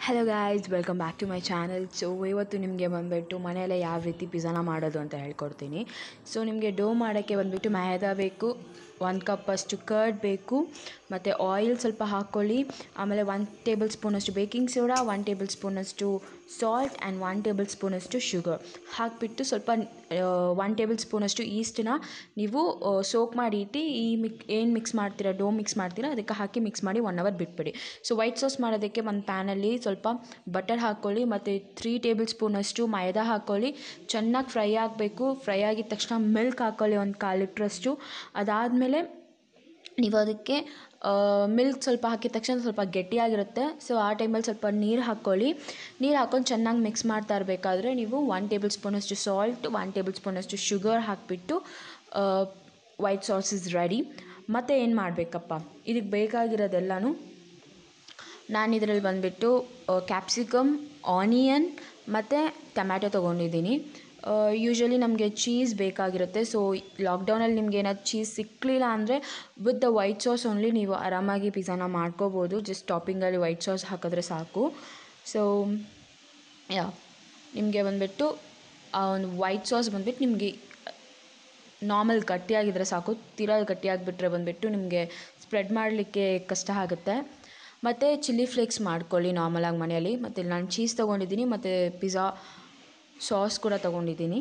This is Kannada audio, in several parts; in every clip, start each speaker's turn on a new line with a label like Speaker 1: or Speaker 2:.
Speaker 1: hello guys welcome back to my channel so ಇವತ್ತು ನಿಮಗೆ ಬಂದುಬಿಟ್ಟು ಮನೆಯಲ್ಲೇ ಯಾವ ರೀತಿ ಪಿಜ್ಜಾನ ಮಾಡೋದು ಅಂತ ಹೇಳ್ಕೊಡ್ತೀನಿ ಸೊ ನಿಮಗೆ ಡೋ ಮಾಡೋಕ್ಕೆ ಬಂದುಬಿಟ್ಟು ಮೈದಾ ಬೇಕು ಒಂದು ಕಪ್ಪಷ್ಟು ಕರ್ಡ್ ಬೇಕು ಮತ್ತು ಆಯಿಲ್ ಸ್ವಲ್ಪ ಹಾಕ್ಕೊಳ್ಳಿ ಆಮೇಲೆ ಒನ್ ಟೇಬಲ್ ಸ್ಪೂನಷ್ಟು ಬೇಕಿಂಗ್ ಸೋಡಾ ಒನ್ ಟೇಬಲ್ ಸ್ಪೂನಷ್ಟು ಸಾಲ್ಟ್ ಆ್ಯಂಡ್ ಒನ್ ಟೇಬಲ್ ಸ್ಪೂನಷ್ಟು ಶುಗರ್ ಹಾಕಿಬಿಟ್ಟು ಸ್ವಲ್ಪ ಒನ್ ಟೇಬಲ್ ಸ್ಪೂನಷ್ಟು ಈಸ್ಟನ್ನ ನೀವು ಸೋಕ್ ಮಾಡಿ ಇಟ್ಟು ಈ ಮಿಕ್ ಏನು ಮಿಕ್ಸ್ ಮಾಡ್ತೀರಾ ಡೋ ಮಿಕ್ಸ್ ಮಾಡ್ತೀರಾ ಅದಕ್ಕೆ ಹಾಕಿ ಮಿಕ್ಸ್ ಮಾಡಿ ಒನ್ ಅವರ್ ಬಿಟ್ಬಿಡಿ ಸೊ ವೈಟ್ ಸಾಸ್ ಮಾಡೋದಕ್ಕೆ ಒಂದು ಪ್ಯಾನಲ್ಲಿ ಸ್ವಲ್ಪ ಬಟರ್ ಹಾಕ್ಕೊಳ್ಳಿ ಮತ್ತು ತ್ರೀ ಟೇಬಲ್ ಸ್ಪೂನಷ್ಟು ಮೈದಾ ಹಾಕ್ಕೊಳ್ಳಿ ಚೆನ್ನಾಗಿ ಫ್ರೈ ಆಗಬೇಕು ಫ್ರೈ ಆಗಿದ ತಕ್ಷಣ ಮಿಲ್ಕ್ ಹಾಕ್ಕೊಳ್ಳಿ ಒಂದು ಕಾಲು ಲೀಟ್ರಷ್ಟು ಅದಾದಮೇಲೆ ನೀವು ಅದಕ್ಕೆ ಮಿಲ್ಕ್ ಸ್ವಲ್ಪ ಹಾಕಿದ ತಕ್ಷಣ ಸ್ವಲ್ಪ ಗಟ್ಟಿಯಾಗಿರುತ್ತೆ ಸೊ ಆ ಟೈಮಲ್ಲಿ ಸ್ವಲ್ಪ ನೀರು ಹಾಕ್ಕೊಳ್ಳಿ ನೀರು ಹಾಕ್ಕೊಂಡು ಚೆನ್ನಾಗಿ ಮಿಕ್ಸ್ ಮಾಡ್ತಾ ಇರಬೇಕಾದ್ರೆ ನೀವು ಒನ್ ಟೇಬಲ್ ಸ್ಪೂನಷ್ಟು ಸಾಲ್ಟ್ ಒನ್ ಟೇಬಲ್ ಸ್ಪೂನಷ್ಟು ಶುಗರ್ ಹಾಕಿಬಿಟ್ಟು ವೈಟ್ ಸಾಸ್ ಇಸ್ ರೆಡಿ ಮತ್ತು ಏನು ಮಾಡಬೇಕಪ್ಪ ಇದಕ್ಕೆ ಬೇಕಾಗಿರೋದೆಲ್ಲನೂ ನಾನು ಇದರಲ್ಲಿ ಬಂದುಬಿಟ್ಟು ಕ್ಯಾಪ್ಸಿಕಮ್ ಆನಿಯನ್ ಮತ್ತು ಟೊಮ್ಯಾಟೊ ತೊಗೊಂಡಿದ್ದೀನಿ ಯೂಶ್ವಲಿ ನಮಗೆ ಚೀಸ್ ಬೇಕಾಗಿರುತ್ತೆ ಸೊ ಲಾಕ್ಡೌನಲ್ಲಿ ನಿಮ್ಗೆ ಏನಾದ್ರು ಚೀಸ್ ಸಿಕ್ಕಲಿಲ್ಲ ಅಂದರೆ with the white sauce only ನೀವು ಆರಾಮಾಗಿ ಪಿಜ್ಜಾನ ಮಾಡ್ಕೋಬೋದು ಜಸ್ಟ್ ಟಾಪಿಂಗಲ್ಲಿ ವೈಟ್ ಸಾಸ್ ಹಾಕಿದ್ರೆ ಸಾಕು ಸೊ ಯಾ ನಿಮಗೆ ಬಂದುಬಿಟ್ಟು ಆ ಒಂದು ವೈಟ್ ಸಾಸ್ ಬಂದುಬಿಟ್ಟು ನಿಮಗೆ ನಾರ್ಮಲ್ ಗಟ್ಟಿಯಾಗಿದ್ದರೆ ಸಾಕು ತೀರಾ ಗಟ್ಟಿಯಾಗಿಬಿಟ್ರೆ ಬಂದುಬಿಟ್ಟು ನಿಮಗೆ ಸ್ಪ್ರೆಡ್ ಮಾಡಲಿಕ್ಕೆ ಕಷ್ಟ ಆಗುತ್ತೆ ಮತ್ತು ಚಿಲ್ಲಿ ಫ್ಲೇಕ್ಸ್ ಮಾಡ್ಕೊಳ್ಳಿ ನಾರ್ಮಲಾಗಿ ಮನೆಯಲ್ಲಿ ಮತ್ತು ನಾನು ಚೀಸ್ ತೊಗೊಂಡಿದ್ದೀನಿ ಮತ್ತು ಪಿಜ್ಜಾ ಸಾಸ್ ಕೂಡ ತೊಗೊಂಡಿದ್ದೀನಿ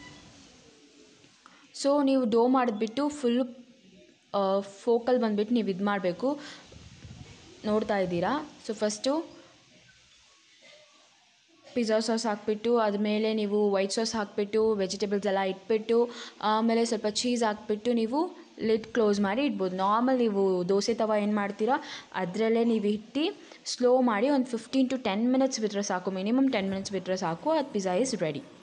Speaker 1: ಸೊ ನೀವು ಡೋ ಮಾಡಿದ್ಬಿಟ್ಟು ಫುಲ್ ಫೋಕಲ್ ಬಂದುಬಿಟ್ಟು ನೀವು ಇದು ಮಾಡಬೇಕು ನೋಡ್ತಾ ಇದ್ದೀರಾ ಸೊ ಫಸ್ಟು ಪಿಜ್ಜಾ ಸಾಸ್ ಹಾಕ್ಬಿಟ್ಟು ಅದ್ಮೇಲೆ ನೀವು ವೈಟ್ ಸಾಸ್ ಹಾಕಿಬಿಟ್ಟು ವೆಜಿಟೇಬಲ್ಸ್ ಎಲ್ಲ ಇಟ್ಬಿಟ್ಟು ಆಮೇಲೆ ಸ್ವಲ್ಪ ಚೀಸ್ ಹಾಕ್ಬಿಟ್ಟು ನೀವು ಲಿಡ್ ಕ್ಲೋಸ್ ಮಾಡಿ ಇಡ್ಬೋದು ನಾರ್ಮಲ್ ನೀವು ದೋಸೆ ತವ ಏನು ಮಾಡ್ತೀರಾ ಅದರಲ್ಲೇ ನೀವು ಇಟ್ಟು ಸ್ಲೋ ಮಾಡಿ ಒಂದು ಫಿಫ್ಟೀನ್ ಟು ಟೆನ್ ಮಿನಿಟ್ಸ್ ಬಿಟ್ಟರೆ ಸಾಕು ಮಿನಿಮಮ್ ಟೆನ್ ಮಿನಿಟ್ಸ್ ಬಿಟ್ಟರೆ ಸಾಕು ಅದು ಪಿಜ್ಜಾ ಈಸ್ ರೆಡಿ